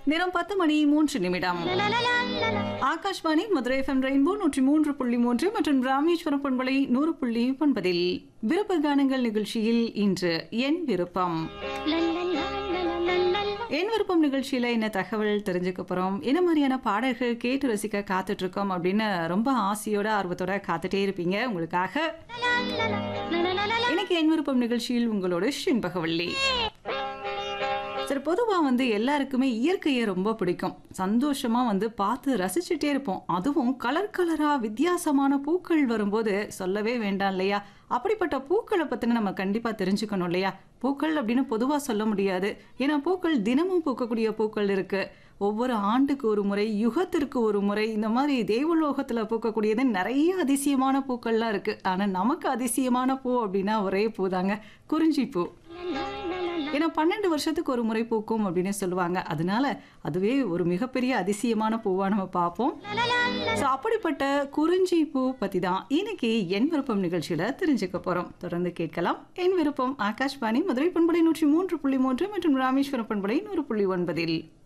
நேரம் பத்து மணி மூன்று நிமிடம் ஆகாஷ்வாணி மதுரை எஃப்எம் ரெயின்போ நூற்றி மூன்று புள்ளி மூன்று மற்றும் ராமேஸ்வரம் பண்பலை நூறு புள்ளி ஒன்பதில் விருப்ப கானங்கள் நிகழ்ச்சியில் இன்று என் விருப்பம் என் விருப்பம் நிகழ்ச்சியில என்ன தகவல் தெரிஞ்சுக்க போறோம் என்ன மாதிரியான பாடல்கள் கேட்டு ரசிக்க காத்துட்டு இருக்கோம் அப்படின்னு ரொம்ப ஆசையோட ஆர்வத்தோட காத்துட்டே இருப்பீங்க உங்களுக்காக இன்னைக்கு என் விருப்பம் நிகழ்ச்சியில் உங்களோட ஷின்பகவல்லி சரி பொதுவாக வந்து எல்லாருக்குமே இயற்கையை ரொம்ப பிடிக்கும் சந்தோஷமா வந்து பார்த்து ரசிச்சுட்டே இருப்போம் அதுவும் கலர் கலரா வித்தியாசமான பூக்கள் வரும்போது சொல்லவே வேண்டாம் இல்லையா அப்படிப்பட்ட பூக்களை பற்றின நம்ம கண்டிப்பாக தெரிஞ்சுக்கணும் இல்லையா பூக்கள் அப்படின்னு பொதுவாக சொல்ல முடியாது ஏன்னா பூக்கள் தினமும் பூக்கக்கூடிய பூக்கள் இருக்கு ஒவ்வொரு ஆண்டுக்கு ஒரு முறை யுகத்திற்கு ஒரு முறை இந்த மாதிரி தேவலோகத்தில் பூக்கக்கூடியது நிறைய அதிசயமான பூக்கள்லாம் இருக்கு ஆனால் நமக்கு அதிசயமான பூ அப்படின்னா ஒரே பூ தாங்க குறிஞ்சி பூ ஏன்னா பன்னெண்டு வருஷத்துக்கு ஒரு முறை பூக்கும் அப்படின்னு சொல்லுவாங்க அதனால அதுவே ஒரு மிகப்பெரிய அதிசயமான பூவா நம்ம பார்ப்போம் ஸோ அப்படிப்பட்ட குறிஞ்சி பூ பத்தி தான் இன்னைக்கு என் விருப்பம் நிகழ்ச்சியில தெரிஞ்சுக்க போறோம் தொடர்ந்து கேட்கலாம் என் விருப்பம் ஆகாஷ்வாணி மதுரை பண்பலை நூற்றி மூன்று புள்ளி மூன்று மற்றும் ராமேஸ்வரம் பண்பலை நூறு புள்ளி ஒன்பதில்